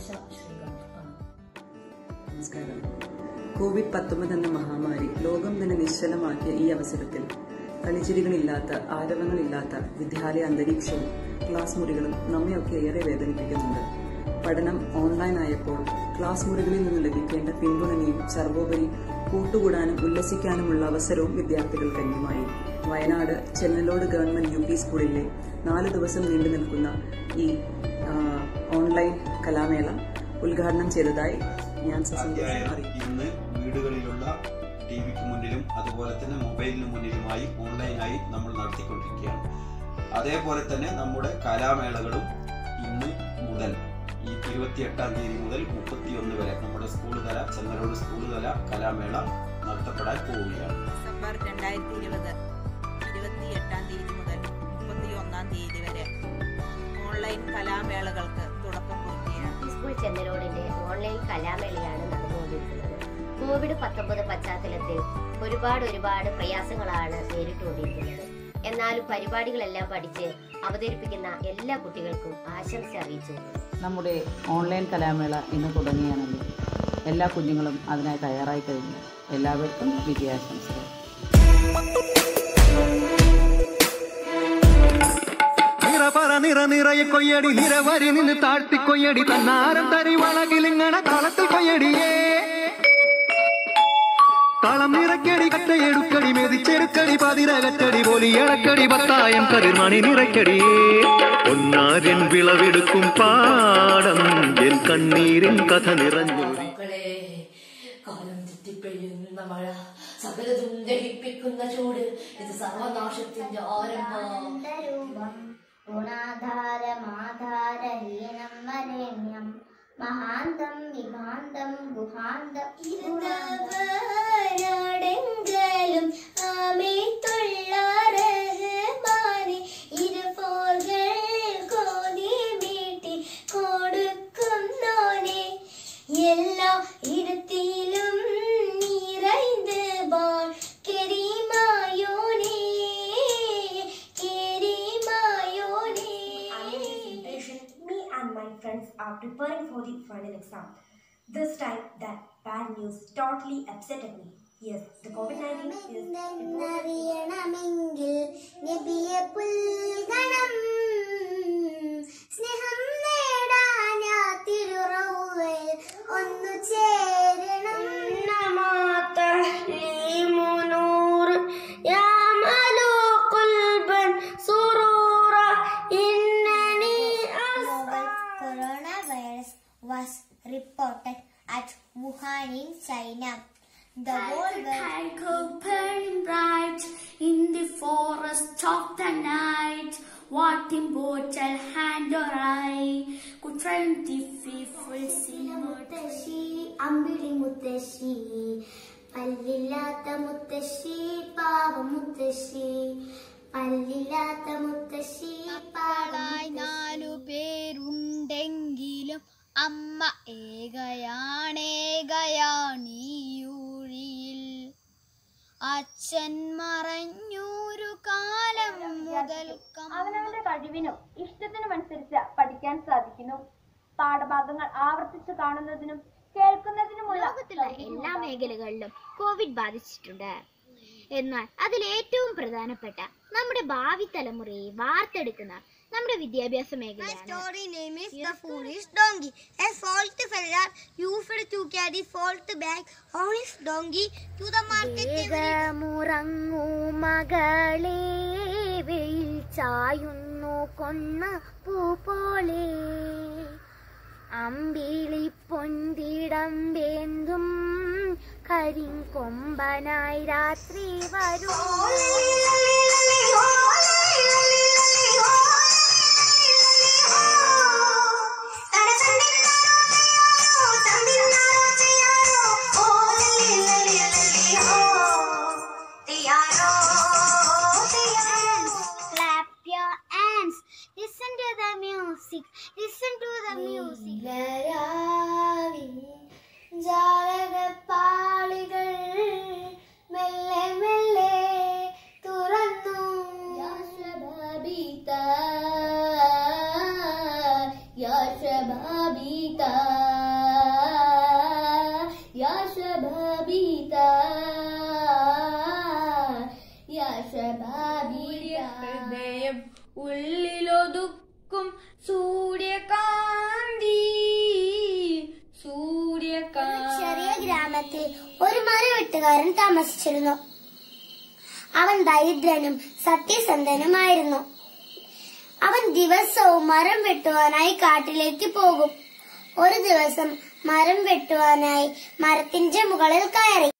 ശ്രീകാന്ത് ആണ് നമസ്കാരം കോവിഡ് പത്തൊമ്പത് എന്ന മഹാമാരി ലോകം തന്നെ നിശ്ചലമാക്കിയ ഈ അവസരത്തിൽ കളിച്ചിരികളില്ലാത്ത ആരവങ്ങളില്ലാത്ത വിദ്യാലയ അന്തരീക്ഷവും ക്ലാസ് മുറികളും നമ്മയൊക്കെ ഏറെ വേദനിപ്പിക്കുന്നുണ്ട് പഠനം ഓൺലൈൻ ആയപ്പോൾ ക്ലാസ് മുറികളിൽ നിന്ന് ലഭിക്കേണ്ട പിന്തുണയും സർവോപരി കൂട്ടുകൂടാനും ഉല്ലസിക്കാനുമുള്ള അവസരവും വിദ്യാർത്ഥികൾക്ക് അന്യമായി Wayanad Chennalode government U P സ്കൂളിലെ നാല് ദിവസം നീണ്ടു നിൽക്കുന്ന ഈ ആ, ഓൺലൈൻ കലാമേള ഉദ്ഘാടനം ചെയ്തതായി ഞാൻ സസന്തോഷം അധ്യായനം അറിയിക്കുന്നു ഇന്ന് വീടുകളിലുള്ള ടി വിക്ക് മുന്നിലും അതുപോലെ തന്നെ മൊബൈലിന് മുന്നിലുമായി ഓൺലൈനായി നമ്മൾ നടത്തിക്കൊണ്ടിരിക്കുകയാണ് അതേപോലെ തന്നെ നമ്മുടെ കലാമേളകളും ഇന്ന് മുതൽ ഈ ഇരുപത്തിയെട്ടാം തീയതി മുതൽ മുപ്പത്തിയൊന്ന് വരെ നമ്മുടെ സ്കൂൾ തല ചെന്നരോട് സ്കൂൾ തല കലാമേള നടത്തപ്പെടാൻ പോവുകയാണ് ഡിസംബർ രണ്ടായിരത്തി ഇരുപത് ഇരുപത്തി എട്ടാം തീയതി മുതൽ മുപ്പത്തി ഒന്നാം തീയതി വരെ ഓൺലൈൻ കലാമേളകൾക്ക് തുടക്കം കുറിക്കുകയാണ് സ്കൂൾ ചെന്നരോടിന്റെ ഓൺലൈൻ കലാമേളയാണ് നടന്നുകൊണ്ടിരിക്കുന്നത് കോവിഡ് പത്തൊമ്പത് പശ്ചാത്തലത്തിൽ ഒരുപാട് ഒരുപാട് പ്രയാസങ്ങളാണ് നേരിട്ടുകൊണ്ടിരിക്കുന്നത് എന്നാലും പരിപാടികളെല്ലാം പഠിച്ച് അവതരിപ്പിക്കുന്ന എല്ലാ കുട്ടികൾക്കും ആശംസ അറിയിച്ചു നമ്മുടെ ഓൺലൈൻ കലാമേള ഇന്ന് തുടങ്ങിയാണെങ്കിൽ എല്ലാ കുഞ്ഞുങ്ങളും അതിനായി തയ്യാറായി കഴിഞ്ഞു എല്ലാവർക്കും വിജയാശംസകൾ നിറപറ നിറ നിറയെ കൊയ്യടി നിരവരി നിന്ന് താഴ്ത്തി കൊയ്യടി തന്നാരം തരി വളകിലിങ്ങണ കളത്തിൽ കൊയ്യടിയേ കളം നിറക്കടി കട്ടയെടുക്കടി മെതിച്ചെടുക്കടി പതിരകറ്റടി പോലി ഇളക്കടി പത്തായം കതിർമണി നിറയ്ക്കടിയേ ഒന്നാരൻ വിളവെടുക്കും പാടം എൻ കണ്ണീരിൻ കഥ നിറഞ്ഞു മക്കളെ കാലം തെറ്റിപ്പെയ്യുന്ന മഴ സകലതും ദഹിപ്പിക്കുന്ന ചൂട് ഇത് സർവനാശത്തിന്റെ ആരംഭം രൂപം ഗുണാധാരമാധാരഹീനം വരേണ്യം മഹാന്തം വിഭാന്തം ഗുഹാന്തം ഇരുവരെങ്കിലും ആമേത്തുള്ള റഹ്മാനെ ഇരുപോർകൾ കോതി മീട്ടി കൊടുക്കുന്നോനെ എല്ലാ ഇടത്തിലും നിറൈந்து வாழ் கெரிமாயோனே கெரிமாயோனே Me and my friends are preparing for the final exam. This time, that bad news totally upsetted me. Yes, the COVID-19 is reported. അറിയണമെങ്കിൽ നബിയെ പുൽഗണം സ്നേഹം നേടാനാ തിരുറവുകൾ ഒന്നു ചേരണം നൂർ യാമലു ഖൽബൻ സുറൂറ ഇന്നനി coronavirus was reported at Wuhan in China. The world go burning bright in the forest of the night. What immortal hand or eye could train the faithful sinner? മുത്തശ്ശി അമ്പിളി മുത്തശ്ശി പല്ലില്ലാത്ത മുത്തശ്ശി പാവ മുത്തശ്ശി പല്ലില്ലാത്ത മുത്തശ്ശി മക്കളായി നാലു പേരുണ്ടെങ്കിലും അമ്മ ഏകയാണേകയാണീയൂഴിയിൽ അച്ഛൻ മറഞ്ഞൂരു കാലം മുതൽ അവനവന്റെ കഴിവിനും ഇഷ്ടത്തിനും അനുസരിച്ച് പഠിക്കാൻ സാധിക്കുന്നു പാഠഭാഗങ്ങൾ ആവർത്തിച്ച് കാണുന്നതിനും കേൾക്കുന്നതിനുമുള്ള ലോകത്തുള്ള എല്ലാ മേഖലകളിലും കോവിഡ് ബാധിച്ചിട്ടുണ്ട് എന്നാൽ അതിൽ ഏറ്റവും പ്രധാനപ്പെട്ട നമ്മുടെ ഭാവി തലമുറയെ വാർത്തെടുക്കുന്ന നമ്മുടെ വിദ്യാഭ്യാസ മേഖലയാണ് story name is The Foolish Donkey. A fault feller used to carry fault bag on his donkey to the market. മുറങ്ങൂ മകളെ വെയിൽ ചായുന്നു കൊന്ന പൂ പോലെ അമ്പിളി പൊന്തിടം വേന്തും കരിങ്കൊമ്പനായി രാത്രി വരും Clap your hands. Listen to the music. Listen to the music. ജാലകപ്പാളികൾ മെല്ലെ മെല്ലെ തുറന്നു യാ ശബാബിത ഹൃദയം ഉള്ളിലൊതുക്കും സൂര്യകാന്തി സൂര്യകാന്തി ചെറിയ ഗ്രാമത്തിൽ ഒരു മരവെട്ടുകാരൻ താമസിച്ചിരുന്നു അവൻ ദരിദ്രനും സത്യസന്ധനുമായിരുന്നു അവൻ ദിവസവും മരം വെട്ടുവാനായി കാട്ടിലേക്ക് പോകും ഒരു ദിവസം മരം വെട്ടുവാനായി മരത്തിന്റെ മുകളിൽ കയറി